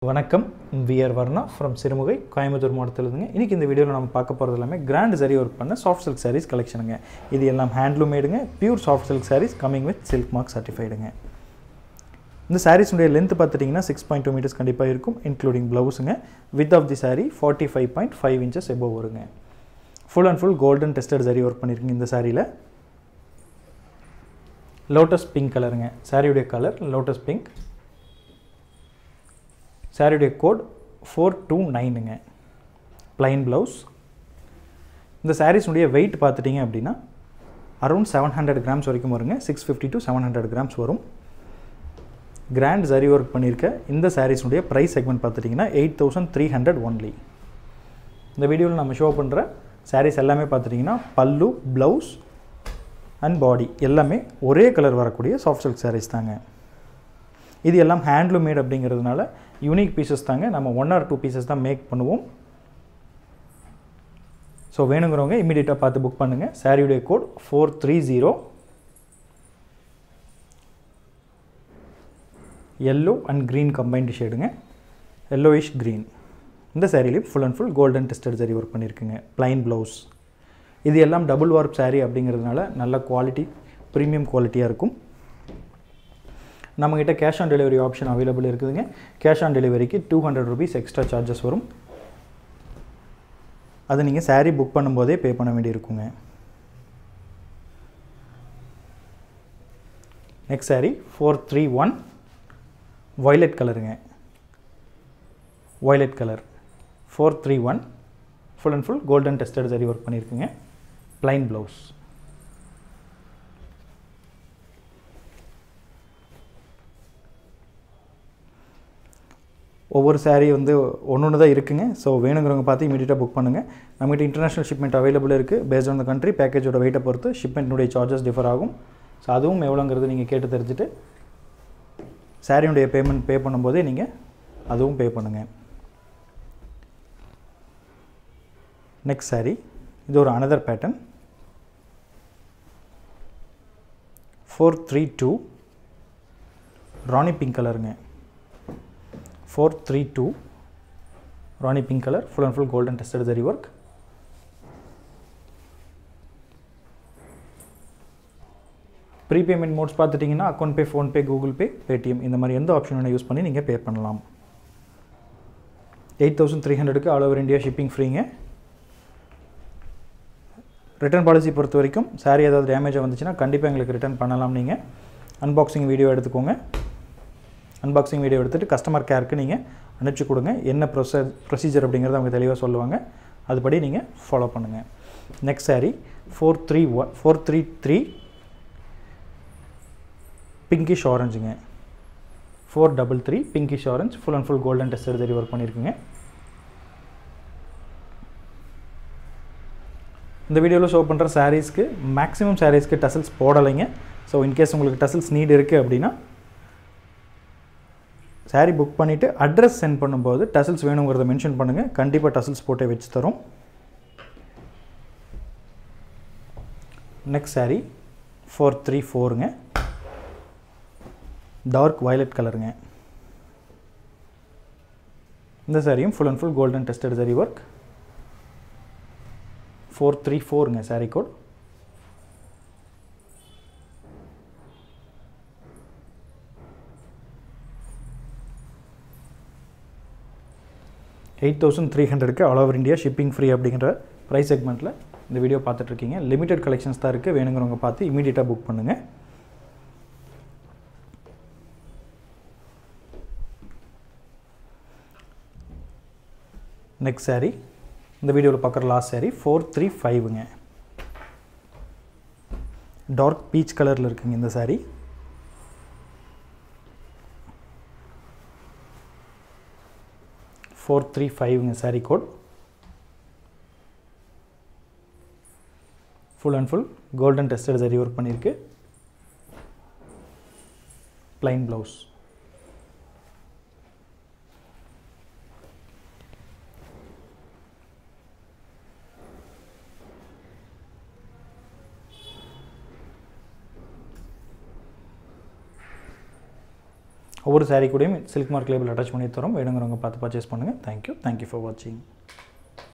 வணக்கம் we are Varna from Sirumugai Coimbatore மாவட்டத்தில் இருந்துங்க இன்றைக்கி இந்த வீடியோவில் நம்ம பார்க்க போகிறது எல்லாமே கிராண்ட் சரி ஒர்க் பண்ண சாஃப்ட் சில்க் சாரீஸ் கலெக்ஷனுங்க இது எல்லாம் ஹேண்ட்லூம் மேடுங்க pure soft silk saris coming with silk mark சர்டிஃபைடுங்க இந்த சாரீஸுடைய லென்த் பார்த்துட்டிங்கன்னா சிக்ஸ் பாயிண்ட் டூ மீட்டர்ஸ் கண்டிப்பாக இருக்கும் இன்க்ளூடிங் ப்ளவுஸுங்க width of the sari forty five point five inches above வருங்க full and full golden tested zari work பண்ணியிருக்கீங்க இந்த சாரியில் லோட்டஸ் பிங்க் கலருங்க சாரியுடைய கலர் லோட்டஸ் பிங்க் சாரியுடைய கோட் ஃபோர் டூ நைனுங்க ப்ளைன் ப்ளவுஸ் இந்த சாரீஸுடைய வெயிட் பார்த்துட்டிங்க அப்படின்னா அரௌண்ட் செவன் ஹண்ட்ரட் கிராம்ஸ் வரைக்கும் வருங்க six fifty to seven hundred grams வரும் கிராண்ட் ஜரி ஒர்க் பண்ணியிருக்க இந்த சாரீஸுடைய ப்ரைஸ் செக்மெண்ட் பார்த்துட்டிங்கன்னா eight thousand three hundred only இந்த வீடியோவில் நம்ம ஷோ பண்ணுற சாரீஸ் எல்லாமே பார்த்துட்டிங்கன்னா பல்லு ப்ளவுஸ் அண்ட் பாடி எல்லாமே ஒரே கலர் வரக்கூடிய சாஃப்ட் சில்க் சாரீஸ் தாங்க இது எல்லாம் ஹேண்ட்லூம் மேட் அப்படிங்கிறதுனால யூனிக் பீசஸ் தாங்க நம்ம ஒன் ஆர் டூ பீசஸ் தான் மேக் பண்ணுவோம் ஸோ வேணுங்கிறவங்க இமீடியட்டாக பார்த்து புக் பண்ணுங்கள் சாரியுடைய code four three zero yellow and green combined ஷேடுங்க எல்லோயிஷ் க்ரீன் இந்த சாரிலையும் full and full golden tested zari work பண்ணியிருக்குங்க ப்ளைன் ப்ளவுஸ் இது எல்லாம் டபுள் வார்ப் சாரீ அப்படிங்கிறதுனால நல்ல குவாலிட்டி ப்ரீமியம் குவாலிட்டியாக இருக்கும் நம்மக்கிட்ட cash on delivery option available இருக்குதுங்க கேஷ் ஆன் டெலிவரிக்கு two hundred rupees extra charges வரும் அது நீங்கள் சாரீ புக் பண்ணும்போதே பே பண்ண வேண்டியிருக்குங்க next sari four three one violet கலருங்க violet colour four three one full and full golden tested zari work பண்ணியிருக்குங்க ப்ளைன் ப்ளவுஸ் ஒவ்வொரு சாரீ வந்து ஒன்று ஒன்று தான் இருக்குங்க ஸோ வேணுங்கிறவங்க பார்த்து இமீடியட்டாக புக் பண்ணுங்கள் நம்மகிட்ட இன்டர்நேஷ்னல் ஷிப்மெண்ட் அவைலபிள் இருக்குது பேஸ்ட் ஆன் த கண்ட்ரி பேக்கேஜோட வெயிட்டை பொறுத்து ஷிப்மெண்ட்னுடைய சார்ஜஸ் டிஃபர் ஆகும் ஸோ அதுவும் எவ்வளோங்கிறது நீங்கள் கேட்டு தெரிஞ்சுட்டு சாரியுடைய பேமெண்ட் பே பண்ணும்போதே நீங்கள் அதுவும் பே பண்ணுங்கள் நெக்ஸ்ட் சாரீ இது ஒரு another pattern four three two rani pink கலருங்க four three two rani pink colour full and full golden tested zari work prepayment modes பார்த்துட்டிங்கன்னா account pay PhonePe Google Pay Paytm இந்த மாதிரி எந்த ஆப்ஷன் வேணால் யூஸ் பண்ணி நீங்கள் பே பண்ணலாம் எயிட் தௌசண்ட் த்ரீ ஹண்ட்ரடுக்கு ஆல் ஓவர் இந்தியா ஷிப்பிங் ஃப்ரீங்க ரிட்டர்ன் பாலிசி பொறுத்த வரைக்கும் சாரீ ஏதாவது டேமேஜாக வந்துச்சுன்னா கண்டிப்பாக எங்களுக்கு ரிட்டர்ன் பண்ணலாம் நீங்கள் அன்பாக்சிங் வீடியோ எடுத்துக்கோங்க அன்பாக்சிங் வீடியோ எடுத்துகிட்டு கஸ்டமர் கேருக்கு நீங்கள் அனுப்பிச்சி கொடுங்க என்ன ப்ரொச ப்ரொசீஜர் அப்படிங்கிறத அவங்க தெளிவாக சொல்லுவாங்க அதுபடி நீங்கள் ஃபாலோ பண்ணுங்கள் next sari four three one four three three pinkish ஆரஞ்சுங்க four double three pinkish orange full and full golden tested zari work பண்ணியிருக்குங்க இந்த வீடியோவில் ஷோ பண்ணுற சாரீஸ்க்கு மேக்ஸிமம் சாரீஸ்க்கு டசல்ஸ் போடலைங்க ஸோ இன்கேஸ் உங்களுக்கு டசல்ஸ் நீட் இருக்குது அப்படின்னா சாரீ புக் பண்ணிவிட்டு அட்ரஸ் சென்ட் பண்ணும்போது டசல்ஸ் வேணுங்கிறத மென்ஷன் பண்ணுங்கள் கண்டிப்பாக டசல்ஸ் போட்டே வச்சு தரோம் நெக்ஸ்ட் சாரீ ஃபோர் த்ரீ ஃபோருங்க டார்க் வயலட் கலருங்க இந்த சாரியும் full and full golden tested zari work four three ஃபோருங்க sari code eight thousand three ஹண்ட்ரடுக்கு all over India shipping free அப்படிங்கிற ப்ரைஸ் செக்மெண்ட்டில் இந்த வீடியோ பார்த்துட்ருக்கீங்க லிமிடெட் கலெக்ஷன்ஸ் தான் இருக்குது வேணுங்கிறவங்க பார்த்து இமீடியட்டாக புக் பண்ணுங்கள் நெக்ஸ்ட் சாரீ இந்த வீடியோவில் பார்க்குற லாஸ்ட் சாரீ ஃபோர் த்ரீ ஃபைவுங்க டார்க் பீச் கலரில் இருக்குங்க இந்த சாரீ ஃபோர் த்ரீ ஃபைவ்ங்க sari code full and full golden tested zari work பண்ணியிருக்கு ப்ளைன் ப்ளவுஸ் ஒவ்வொரு saree கூடயும் சில்க் மார்க் லேபிள் அட்டாச் பண்ணி தரோம் வேணுங்கிறவங்க பார்த்து பர்ச்சேஸ் பண்ணுங்கள் தேங்க்யூ தேங்க்யூ ஃபார் வாட்சிங்